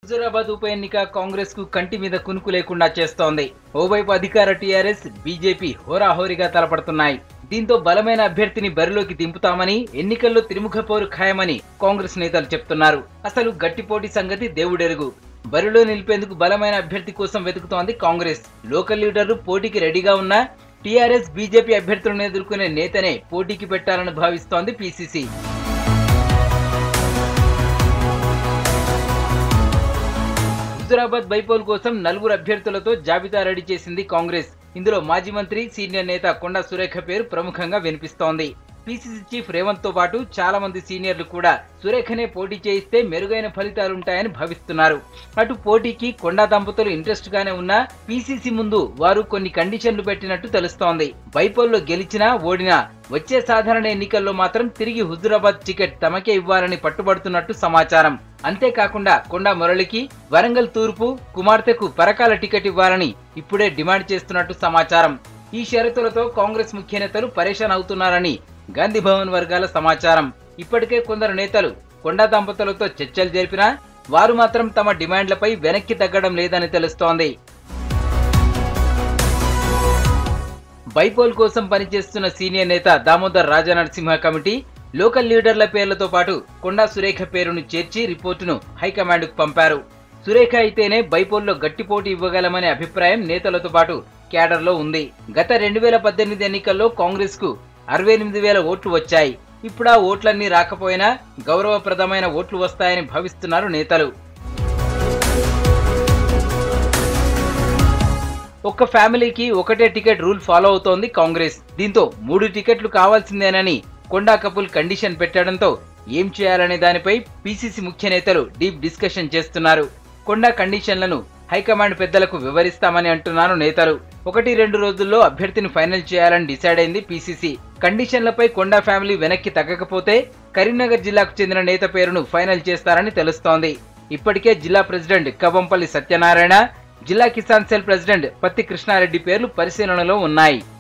హుజూరాబాద్ ఉప ఎన్నిక కాంగ్రెస్ కు కంటి మీద కునుకు లేకుండా చేస్తోంది ఓవైపు అధికార టీఆర్ఎస్ బీజేపీ హోరాహోరీగా తలపడుతున్నాయి దీంతో బలమైన అభ్యర్థిని బరిలోకి దింపుతామని ఎన్నికల్లో త్రిముఖ పోరు ఖాయమని కాంగ్రెస్ నేతలు చెప్తున్నారు అసలు గట్టిపోటీ సంగతి దేవుడెరుగు బరిలో నిలిపేందుకు బలమైన అభ్యర్థి కోసం వెతుకుతోంది కాంగ్రెస్ లోకల్ లీడర్లు పోటీకి రెడీగా ఉన్నా టీఆర్ఎస్ బీజేపీ అభ్యర్థులను ఎదుర్కొనే నేతనే పోటీకి పెట్టాలని భావిస్తోంది పీసీసీ హుజురాబాద్ బైపోల్ కోసం నలుగురు అభ్యర్థులతో జాబితా రెడీ చేసింది కాంగ్రెస్ ఇందులో మాజీ మంత్రి సీనియర్ నేత కొండా సురేఖ పేరు ప్రముఖంగా వినిపిస్తోంది పీసీసీ చీఫ్ రేవంత్ తో పాటు చాలా మంది సీనియర్లు కూడా సురేఖనే పోటీ చేయిస్తే మెరుగైన ఫలితాలుంటాయని భావిస్తున్నారు అటు పోటీకి కొండా దంపతులు ఇంట్రెస్ట్ గానే ఉన్నా పీసీసీ ముందు వారు కొన్ని కండిషన్లు పెట్టినట్టు తెలుస్తోంది బైపోల్లో గెలిచినా ఓడినా వచ్చే సాధారణ ఎన్నికల్లో మాత్రం తిరిగి హుజురాబాద్ టికెట్ తమకే ఇవ్వాలని పట్టుబడుతున్నట్టు సమాచారం అంతేకాకుండా కొండా మురళికి వరంగల్ తూర్పు కుమార్తెకు పరకాల టికెట్ ఇవ్వాలని ఇప్పుడే డిమాండ్ చేస్తున్నట్టు సమాచారం ఈ షరతులతో కాంగ్రెస్ ముఖ్య నేతలు పరేషాన్ అవుతున్నారని గాంధీ భవన్ వర్గాల సమాచారం ఇప్పటికే కొందరు నేతలు కొండా దంపతులతో చర్చలు జరిపినా వారు మాత్రం తమ డిమాండ్లపై వెనక్కి తగ్గడం లేదని తెలుస్తోంది బైపోల్ కోసం పనిచేస్తున్న సీనియర్ నేత దామోదర్ రాజనరసింహ కమిటీ లోకల్ లీడర్ల పేర్లతో పాటు కొండా సురేఖ పేరును చేర్చి రిపోర్టును హైకమాండ్కు పంపారు సురేఖ అయితేనే బైపోల్లో గట్టి పోటీ ఇవ్వగలమనే అభిప్రాయం నేతలతో పాటు క్యాడర్లో ఉంది గత రెండు వేల పద్దెనిమిది ఎన్నికల్లో కాంగ్రెస్ కు అరవై ఎనిమిది వేల ఓట్లు వచ్చాయి ఇప్పుడు ఆ ఓట్లన్నీ రాకపోయినా గౌరవప్రదమైన ఓట్లు వస్తాయని భావిస్తున్నారు నేతలు ఒక్క ఫ్యామిలీకి ఒకటే టికెట్ రూల్ ఫాలో అవుతోంది కాంగ్రెస్ దీంతో మూడు టికెట్లు కావాల్సిందేనని కొండా కపుల్ కండిషన్ పెట్టడంతో ఏం చేయాలనే దానిపై పీసీసీ ముఖ్య నేతలు డీప్ డిస్కషన్ చేస్తున్నారు కొండా కండిషన్లను హైకమాండ్ పెద్దలకు వివరిస్తామని అంటున్నారు నేతలు ఒకటి రెండు రోజుల్లో అభ్యర్థిని ఫైనల్ చేయాలని డిసైడ్ అయింది పీసీసీ కండిషన్లపై కొండా ఫ్యామిలీ వెనక్కి తగ్గకపోతే కరీంనగర్ జిల్లాకు చెందిన నేత పేరును ఫైనల్ చేస్తారని తెలుస్తోంది ఇప్పటికే జిల్లా ప్రెసిడెంట్ కవంపల్లి సత్యనారాయణ జిల్లా కిసాన్ సెల్ ప్రెసిడెంట్ పత్తి కృష్ణారెడ్డి పేర్లు పరిశీలనలో ఉన్నాయి